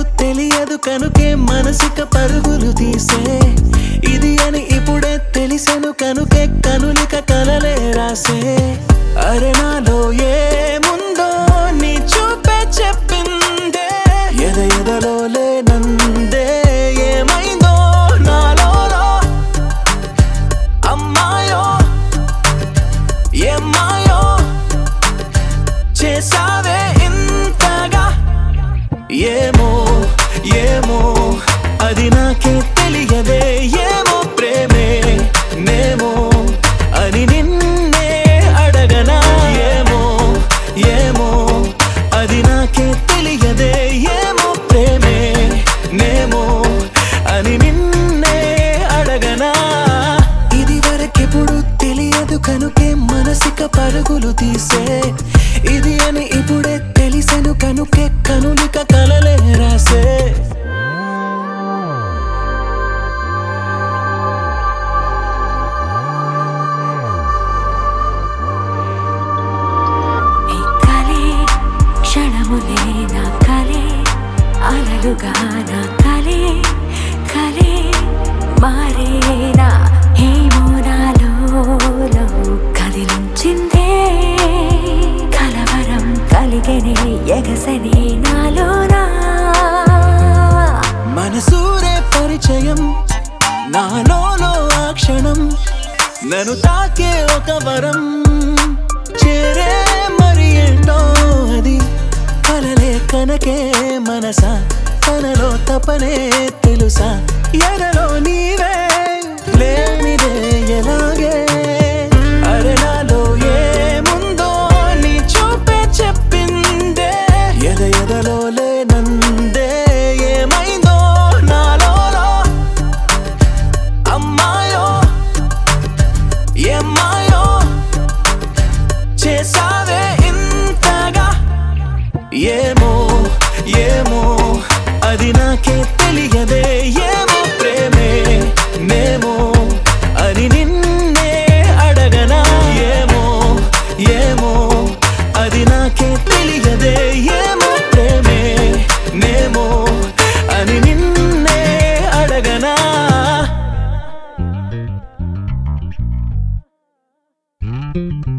తెలియదు కనుకే మనసిక పరుగులు తీసే ఇది అని ఇప్పుడే తెలిసెను కనుకే కనులిక కలలే రాసే అరే నాలో ఏముందో నీ చూపే చెప్పిందే ఎద ఎదలో లేనందే ఏమైందో నాలో అమ్మాయో ఏమాయో చేసావే ఇంతగా ఏమో ఏమో అది నాకే తెలియదే ఏమో ప్రేమే నేమో అని నిన్నే అడగనా ఏమో ఏమో అది నాకే తెలియదే ఏమో ప్రేమే నేమో అని నిన్నే అడగనా ఇది వరకెప్పుడు తెలియదు కనుకే మనసిక పరుగులు తీసే ఇది అని ఇప్పుడే తెలిసెను కనుకే కనులిక కలలే రాసే ఈ కలే క్షణములే నా కలే అలలుగా నా కలే కలే మారేనా ఏమో నాలో కదిలించిందే కలవరం కలిగనే ఎగసనే నాలోనా మనసూరే పరిచయం నాలోలో ఆ క్షణం నన్ను తాకే ఒక వరం చేరే మరి ఏంటో అది కలలే కనకే మనసా తనలో తపనే తెలుసా ఎరలో నీవే లేనిదే ఎలాగే అరే నాలో ఏముందో నీ చూపే చెప్పిందే ఎద ఎదలో లేనందే ఏమైందో నాలో అమ్మాయో ఏమాయో చేసావే ఇంతగా ఏమో ఏమో అది నాకే తెలియదే ఏమో ప్రేమే నేమో అని నిన్నే అడగనా ఏమో ఏమో అది నాకే తెలియదే ఏమో ప్రేమే నేమో అని నిన్నే అడగనా thank you